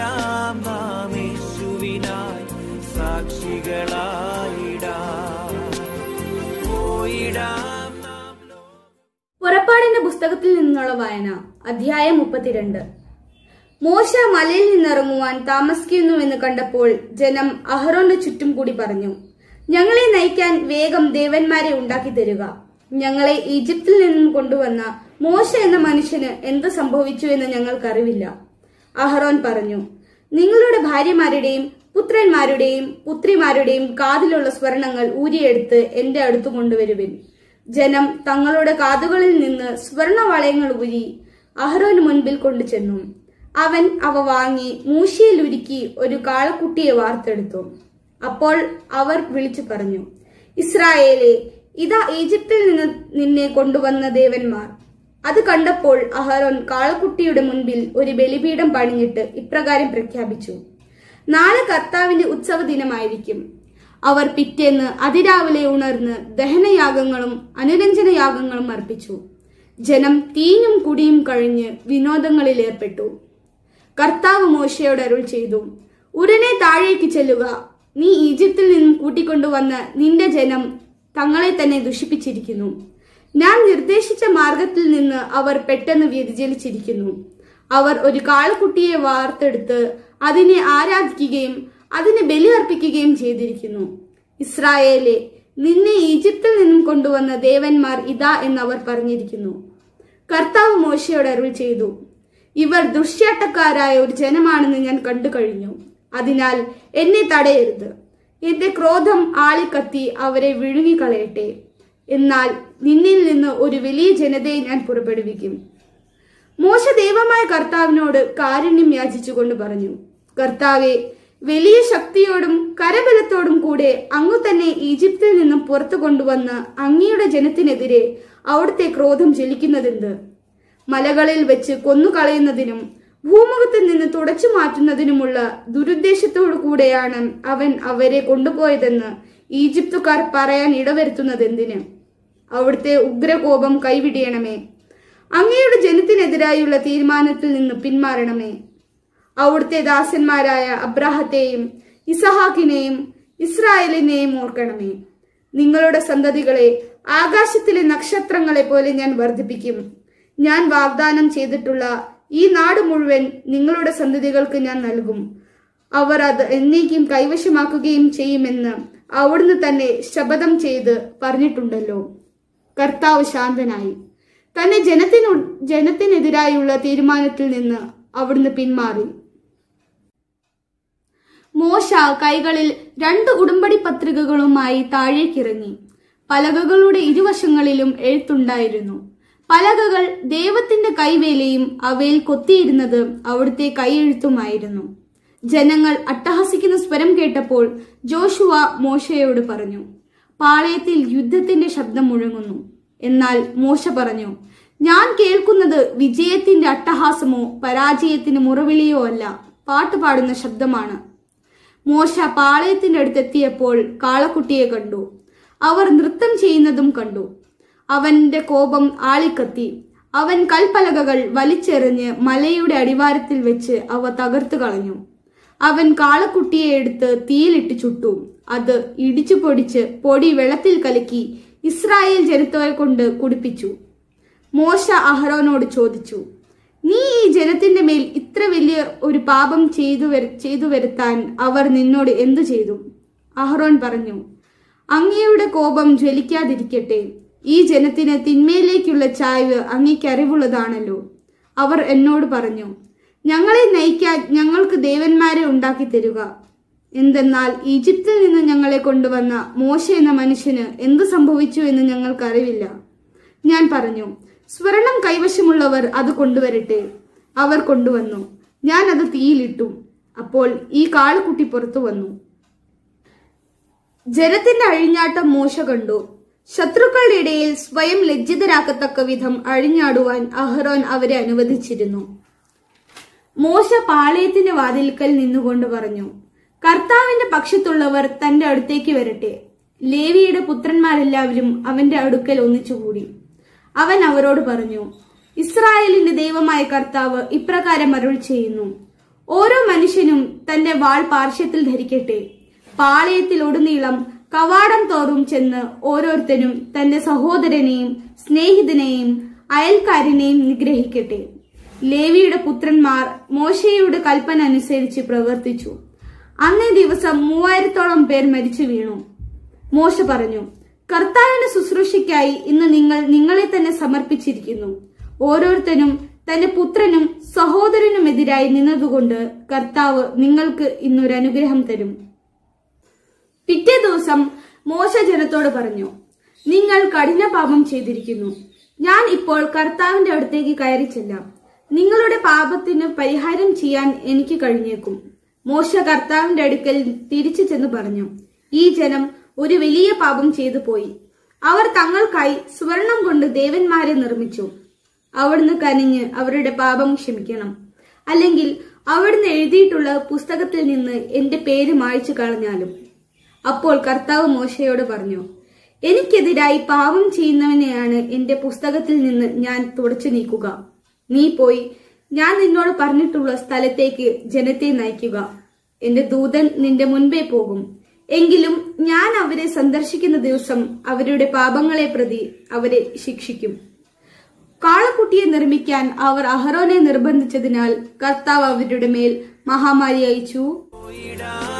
പോയിടാം നാം യേശുവിനായി സാക്ഷികളായിടാം പോയിടാം നാം പുറപ്പാടിന്റെ പുസ്തകത്തിൽ നിന്നുള്ള വായന അധ്യായം മുപ്പത്തിരണ്ട് മോശ മലയിൽ നിന്നിറങ്ങുവാൻ താമസിക്കുന്നുവെന്ന് കണ്ടപ്പോൾ ജനം അഹ്റോന്റെ ചുറ്റും കൂടി പറഞ്ഞു ഞങ്ങളെ നയിക്കാൻ വേഗം ദേവന്മാരെ ഉണ്ടാക്കി തരിക ഞങ്ങളെ ഈജിപ്തിൽ നിന്നും കൊണ്ടുവന്ന മോശ എന്ന മനുഷ്യന് എന്ത് സംഭവിച്ചു എന്ന് ഞങ്ങൾക്കറിവില്ല അഹ്റോൻ പറഞ്ഞു നിങ്ങളുടെ ഭാര്യമാരുടെയും പുത്രന്മാരുടെയും പുത്രിമാരുടെയും കാതിലുള്ള സ്വർണങ്ങൾ ഊരിയെടുത്ത് എന്റെ അടുത്ത് കൊണ്ടുവരുവിൻ ജനം തങ്ങളുടെ കാതുകളിൽ നിന്ന് സ്വർണവളയങ്ങൾ ഊരി അഹ്റോന് മുൻപിൽ കൊണ്ടുചെന്നു അവൻ അവ വാങ്ങി മൂശിയിൽ ഉരുക്കി ഒരു കാളക്കുട്ടിയെ വാർത്തെടുത്തു അപ്പോൾ അവർ വിളിച്ചു പറഞ്ഞു ഇസ്രായേലെ ഇതാ ഈജിപ്തിൽ നിന്ന് നിന്നെ കൊണ്ടുവന്ന ദേവന്മാർ അത് കണ്ടപ്പോൾ അഹരോൻ കാളക്കുട്ടിയുടെ മുൻപിൽ ഒരു ബലിപീഠം പണിഞ്ഞിട്ട് ഇപ്രകാരം പ്രഖ്യാപിച്ചു നാളെ കർത്താവിന്റെ ഉത്സവ ദിനമായിരിക്കും അവർ പിറ്റേന്ന് അതിരാവിലെ ഉണർന്ന് ദഹനയാഗങ്ങളും അനുരഞ്ജനയാഗങ്ങളും അർപ്പിച്ചു ജനം തീഞ്ഞും കുടിയും കഴിഞ്ഞ് വിനോദങ്ങളിൽ ഏർപ്പെട്ടു കർത്താവ് മോശയോട് അരുൾ ചെയ്തു ഉടനെ താഴേക്ക് ചെല്ലുക നീ ഈജിപ്തിൽ നിന്നും കൂട്ടിക്കൊണ്ടുവന്ന നിന്റെ ജനം തങ്ങളെ തന്നെ ദുഷിപ്പിച്ചിരിക്കുന്നു ഞാൻ നിർദ്ദേശിച്ച മാർഗത്തിൽ നിന്ന് അവർ പെട്ടെന്ന് വ്യതിചലിച്ചിരിക്കുന്നു അവർ ഒരു കാളക്കുട്ടിയെ വാർത്തെടുത്ത് അതിനെ ആരാധിക്കുകയും അതിന് ബലി അർപ്പിക്കുകയും ചെയ്തിരിക്കുന്നു ഇസ്രായേലെ നിന്നെ ഈജിപ്തിൽ നിന്നും കൊണ്ടുവന്ന ദേവന്മാർ ഇതാ എന്നവർ പറഞ്ഞിരിക്കുന്നു കർത്താവ് മോശയോട് അരുൾ ചെയ്തു ഇവർ ദുഷ്യാട്ടക്കാരായ ഒരു ജനമാണെന്ന് ഞാൻ കണ്ടു കഴിഞ്ഞു അതിനാൽ എന്നെ തടയരുത് എന്റെ ക്രോധം ആളിക്കത്തി അവരെ വിഴുങ്ങിക്കളയട്ടെ എന്നാൽ നിന്നിൽ നിന്ന് ഒരു വലിയ ജനതയെ ഞാൻ പുറപ്പെടുവിക്കും മോശ ദൈവമായ കർത്താവിനോട് കാരുണ്യം യാചിച്ചുകൊണ്ട് പറഞ്ഞു കർത്താവെ വലിയ ശക്തിയോടും കരബലത്തോടും കൂടെ അങ്ങു തന്നെ ഈജിപ്തിൽ നിന്നും പുറത്തു കൊണ്ടുവന്ന് അങ്ങയുടെ ജനത്തിനെതിരെ അവിടുത്തെ ക്രോധം ജ്വലിക്കുന്നതെന്ത് മലകളിൽ വെച്ച് കൊന്നുകളയുന്നതിനും ഭൂമുഖത്തിൽ നിന്ന് തുടച്ചു മാറ്റുന്നതിനുമുള്ള ദുരുദ്ദേശത്തോടു കൂടെയാണ് അവൻ അവരെ കൊണ്ടുപോയതെന്ന് ഈജിപ്തുകാർ പറയാൻ ഇടവരുത്തുന്നതെന്തിന് അവിടുത്തെ ഉഗ്രകോപം കൈവിടിയണമേ അങ്ങയുടെ ജനത്തിനെതിരായുള്ള തീരുമാനത്തിൽ നിന്ന് പിന്മാറണമേ അവിടുത്തെ ദാസന്മാരായ അബ്രാഹത്തെയും ഇസഹാക്കിനെയും ഇസ്രായേലിനെയും ഓർക്കണമേ നിങ്ങളുടെ സന്തതികളെ ആകാശത്തിലെ നക്ഷത്രങ്ങളെ പോലെ ഞാൻ വർദ്ധിപ്പിക്കും ഞാൻ വാഗ്ദാനം ചെയ്തിട്ടുള്ള ഈ നാട് മുഴുവൻ നിങ്ങളുടെ സന്തതികൾക്ക് ഞാൻ നൽകും അവർ അത് എന്നേക്കും കൈവശമാക്കുകയും ചെയ്യുമെന്ന് അവിടുന്ന് തന്നെ ശപഥം ചെയ്ത് പറഞ്ഞിട്ടുണ്ടല്ലോ കർത്താവ് ശാന്തനായി തന്നെ ജനത്തിനു ജനത്തിനെതിരായുള്ള തീരുമാനത്തിൽ നിന്ന് അവിടുന്ന് പിന്മാറി മോശ കൈകളിൽ രണ്ട് ഉടമ്പടി പത്രികകളുമായി താഴേക്കിറങ്ങി പലകകളുടെ ഇരുവശങ്ങളിലും എഴുത്തുണ്ടായിരുന്നു പലകകൾ ദൈവത്തിന്റെ കൈവേലയും അവയിൽ കൊത്തിയിരുന്നത് അവിടുത്തെ കൈയെഴുത്തുമായിരുന്നു ജനങ്ങൾ അട്ടഹസിക്കുന്ന സ്വരം കേട്ടപ്പോൾ ജോഷുവ മോശയോട് പറഞ്ഞു പാളയത്തിൽ യുദ്ധത്തിന്റെ ശബ്ദം മുഴങ്ങുന്നു എന്നാൽ മോശ പറഞ്ഞു ഞാൻ കേൾക്കുന്നത് വിജയത്തിന്റെ അട്ടഹാസമോ പരാജയത്തിന് മുറവിളിയോ അല്ല പാട്ടുപാടുന്ന ശബ്ദമാണ് മോശ പാളയത്തിന്റെ അടുത്തെത്തിയപ്പോൾ കാളക്കുട്ടിയെ കണ്ടു അവർ നൃത്തം ചെയ്യുന്നതും കണ്ടു അവന്റെ കോപം ആളിക്കത്തി അവൻ കൽപ്പലകകൾ വലിച്ചെറിഞ്ഞ് മലയുടെ അടിവാരത്തിൽ വെച്ച് അവ തകർത്തു കളഞ്ഞു അവൻ കാളക്കുട്ടിയെ എടുത്ത് തീയിലിട്ട് ചുട്ടു അത് ഇടിച്ചു പൊടിച്ച് പൊടി വെള്ളത്തിൽ കലക്കി ഇസ്രായേൽ ജനത്തോയെ കൊണ്ട് കുടിപ്പിച്ചു മോശ അഹ്റോനോട് ചോദിച്ചു നീ ഈ ജനത്തിന്റെ മേൽ ഇത്ര വലിയ ഒരു പാപം ചെയ്തു വരു ചെയ്തു വരുത്താൻ അവർ നിന്നോട് എന്തു ചെയ്തു അഹ്റോൻ പറഞ്ഞു അങ്ങയുടെ കോപം ജ്വലിക്കാതിരിക്കട്ടെ ഈ ജനത്തിന് തിന്മയിലേക്കുള്ള ചായ്വ് അങ്ങയ്ക്ക് അറിവുള്ളതാണല്ലോ അവർ എന്നോട് പറഞ്ഞു ഞങ്ങളെ നയിക്കാൻ ഞങ്ങൾക്ക് ദേവന്മാരെ ഉണ്ടാക്കി തരുക എന്തെന്നാൽ ഈജിപ്തിൽ നിന്ന് ഞങ്ങളെ കൊണ്ടുവന്ന മോശ എന്ന മനുഷ്യന് എന്തു സംഭവിച്ചു എന്ന് ഞങ്ങൾക്കറിവില്ല ഞാൻ പറഞ്ഞു സ്വർണം കൈവശമുള്ളവർ അത് കൊണ്ടുവരട്ടെ അവർ കൊണ്ടുവന്നു ഞാൻ അത് തീയിലിട്ടു അപ്പോൾ ഈ കാളുകുട്ടി പുറത്തു വന്നു ജനത്തിന്റെ അഴിഞ്ഞാട്ടം മോശ കണ്ടു ശത്രുക്കളുടെ ഇടയിൽ സ്വയം ലജ്ജിതരാക്കത്തക്ക വിധം അഴിഞ്ഞാടുവാൻ അഹ്റോൻ അവരെ അനുവദിച്ചിരുന്നു മോശ പാളയത്തിന്റെ വാതിൽക്കൽ നിന്നുകൊണ്ട് പറഞ്ഞു കർത്താവിന്റെ പക്ഷത്തുള്ളവർ തന്റെ അടുത്തേക്ക് വരട്ടെ ലേവിയുടെ പുത്രന്മാരെല്ലാവരും അവന്റെ അടുക്കൽ ഒന്നിച്ചുകൂടി അവൻ അവരോട് പറഞ്ഞു ഇസ്രായേലിന്റെ ദൈവമായ കർത്താവ് ഇപ്രകാരം അരുൾ ചെയ്യുന്നു ഓരോ മനുഷ്യനും തന്റെ വാൾ പാർശ്വത്തിൽ ധരിക്കട്ടെ പാളയത്തിലുടനീളം കവാടം തോറും ചെന്ന് ഓരോരുത്തരും തന്റെ സഹോദരനെയും സ്നേഹിതനെയും അയൽക്കാരനെയും നിഗ്രഹിക്കട്ടെ ലേവിയുടെ പുത്രന്മാർ മോശയുടെ കൽപ്പന അനുസരിച്ച് പ്രവർത്തിച്ചു അന്നേ ദിവസം മൂവായിരത്തോളം പേർ മരിച്ചു വീണു മോശ പറഞ്ഞു കർത്താവിന്റെ ശുശ്രൂഷയ്ക്കായി ഇന്ന് നിങ്ങൾ നിങ്ങളെ തന്നെ സമർപ്പിച്ചിരിക്കുന്നു ഓരോരുത്തരും തന്റെ പുത്രനും സഹോദരനുമെതിരായി നിന്നതുകൊണ്ട് കർത്താവ് നിങ്ങൾക്ക് ഇന്നൊരു അനുഗ്രഹം തരും പിറ്റേ ദിവസം മോശ ജനത്തോട് പറഞ്ഞു നിങ്ങൾ കഠിന പാപം ചെയ്തിരിക്കുന്നു ഞാൻ ഇപ്പോൾ കർത്താവിന്റെ അടുത്തേക്ക് കയറി ചെല്ലാം നിങ്ങളുടെ പാപത്തിന് പരിഹാരം ചെയ്യാൻ എനിക്ക് കഴിഞ്ഞേക്കും മോശ കർത്താവിന്റെ അടുക്കൽ തിരിച്ചു ചെന്ന് പറഞ്ഞു ഈ ജനം ഒരു വലിയ പാപം ചെയ്തു പോയി അവർ തങ്ങൾക്കായി സ്വർണം കൊണ്ട് ദേവന്മാരെ നിർമ്മിച്ചു അവിടുന്ന് കനിഞ്ഞ് അവരുടെ പാപം ക്ഷമിക്കണം അല്ലെങ്കിൽ അവിടുന്ന് എഴുതിയിട്ടുള്ള പുസ്തകത്തിൽ നിന്ന് എന്റെ പേര് മായ്ച്ചു കളഞ്ഞാലും അപ്പോൾ കർത്താവ് മോശയോട് പറഞ്ഞു എനിക്കെതിരായി പാപം ചെയ്യുന്നവനെയാണ് എന്റെ പുസ്തകത്തിൽ നിന്ന് ഞാൻ തുടച്ചു നീക്കുക നീ പോയി ഞാൻ നിന്നോട് പറഞ്ഞിട്ടുള്ള സ്ഥലത്തേക്ക് ജനത്തെ നയിക്കുക എന്റെ ദൂതൻ നിന്റെ മുൻപേ പോകും എങ്കിലും ഞാൻ അവരെ സന്ദർശിക്കുന്ന ദിവസം അവരുടെ പാപങ്ങളെ പ്രതി അവരെ ശിക്ഷിക്കും കാളക്കുട്ടിയെ നിർമ്മിക്കാൻ അവർ അഹറോനെ നിർബന്ധിച്ചതിനാൽ കർത്താവ് അവരുടെ മേൽ മഹാമാരി അയച്ചു പോയിടാം